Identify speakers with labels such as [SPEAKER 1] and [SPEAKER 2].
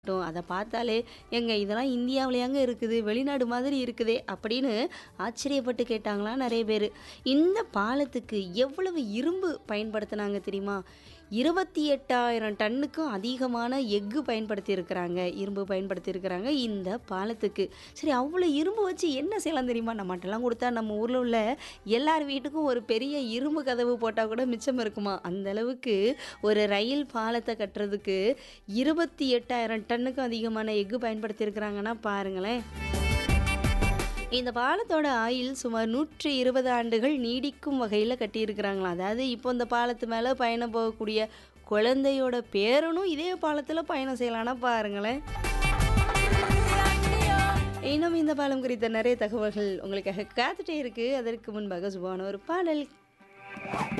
[SPEAKER 1] ட்டும் அத பார்த்தாலே, "ஏங்க இதெல்லாம் இந்தியாவுலயாங்க இருக்குது? வெளிநாடு மாதிரி இருக்குதே!" அப்படின்னு ஆச்சரியப்பட்டு கேட்டாங்களாம் நெறைய பேரு. இந்த பாலத்துக்கு எவ்வளவு இரும்பு பயன்படுத்துனாங்க தெரியுமா? 28,000 டன்னுக்கும் அதிகமான எஃகு பயன்படுத்தியிருக்கிறாங்க. இரும்பு பயன்படுத்தியிருக்கிறாங்க இந்த பாலத்துக்கு. சரி அவ்வளோ இரும்பு வச்சு என்ன செய்யலாம் தெரியுமா? நம்மட்டலாம் குடுத்தா நம்ம ஊர்ல உள்ள எல்லார் வீட்டுக்கும் ஒரு பெரிய இரும்பு கதவு போட்டா கூட மிச்சம் இருக்குமாம். அந்த அளவுக்கு ஒரு ரயில் பாலத்த கட்டுறதுக்கு 28,000 டன்னுக்கும் அதிகமான எஃகு பயன்படுத்தியிருக்கிறாங்கன்னா பாருங்களேன். இந்த பாலத்தோட ஆயுள் சுமார் 120 ஆண்டுகள் நீடிக்கும் வகையில கட்டியிருக்கிறாங்களாம். அதாவது இப்போ இந்த பாலத்து மேல பயணம் போகக்கூடிய குழந்தையோட பேரனும் இதே பாலத்துல பயணம் செய்யலான்னா பாருங்களேன். இன்னும் இந்த பாலம் குறித்த நெறைய தகவல்கள் உங்களுக்காக காத்துட்டே இருக்கு. அதற்கு முன்பாக சுபமான ஒரு பாடல்.